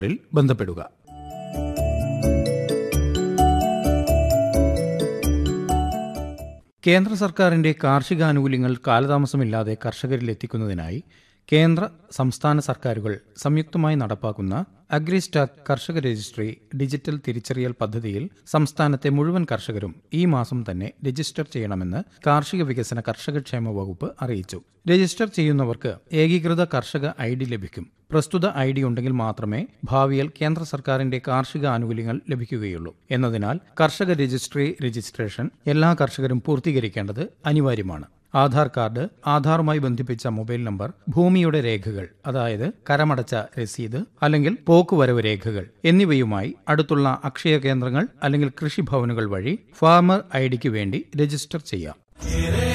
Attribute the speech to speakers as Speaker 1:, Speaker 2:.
Speaker 1: ിൽ ബന്ധപ്പെടുക കേന്ദ്ര സർക്കാരിന്റെ കാർഷികാനുകൂല്യങ്ങൾ കാലതാമസമില്ലാതെ കർഷകരിലെത്തിക്കുന്നതിനായി കേന്ദ്ര സംസ്ഥാന സർക്കാരുകൾ സംയുക്തമായി നടപ്പാക്കുന്ന അഗ്രിസ്റ്റാക്ക് കർഷക രജിസ്ട്രി ഡിജിറ്റൽ തിരിച്ചറിയൽ പദ്ധതിയിൽ സംസ്ഥാനത്തെ മുഴുവൻ കർഷകരും ഈ മാസം തന്നെ രജിസ്റ്റർ ചെയ്യണമെന്ന് കാർഷിക വികസന കർഷകക്ഷേമ വകുപ്പ് അറിയിച്ചു രജിസ്റ്റർ ചെയ്യുന്നവർക്ക് ഏകീകൃത കർഷക ഐ ഡി ലഭിക്കും പ്രസ്തുത ഐ ഡി ഉണ്ടെങ്കിൽ മാത്രമേ ഭാവിയിൽ കേന്ദ്ര സർക്കാരിന്റെ കാർഷിക ആനുകൂല്യങ്ങൾ ലഭിക്കുകയുള്ളൂ എന്നതിനാൽ കർഷക രജിസ്ട്രി രജിസ്ട്രേഷൻ എല്ലാ കർഷകരും പൂർത്തീകരിക്കേണ്ടത് അനിവാര്യമാണ് ആധാർ കാർഡ് ആധാറുമായി ബന്ധിപ്പിച്ച മൊബൈൽ നമ്പർ ഭൂമിയുടെ രേഖകൾ അതായത് കരമടച്ച രസീത് അല്ലെങ്കിൽ പോക്കുവരവ് രേഖകൾ എന്നിവയുമായി അടുത്തുള്ള അക്ഷയ കേന്ദ്രങ്ങൾ അല്ലെങ്കിൽ കൃഷിഭവനുകൾ വഴി ഫാമർ ഐ ഡിക്ക് വേണ്ടി രജിസ്റ്റർ ചെയ്യാം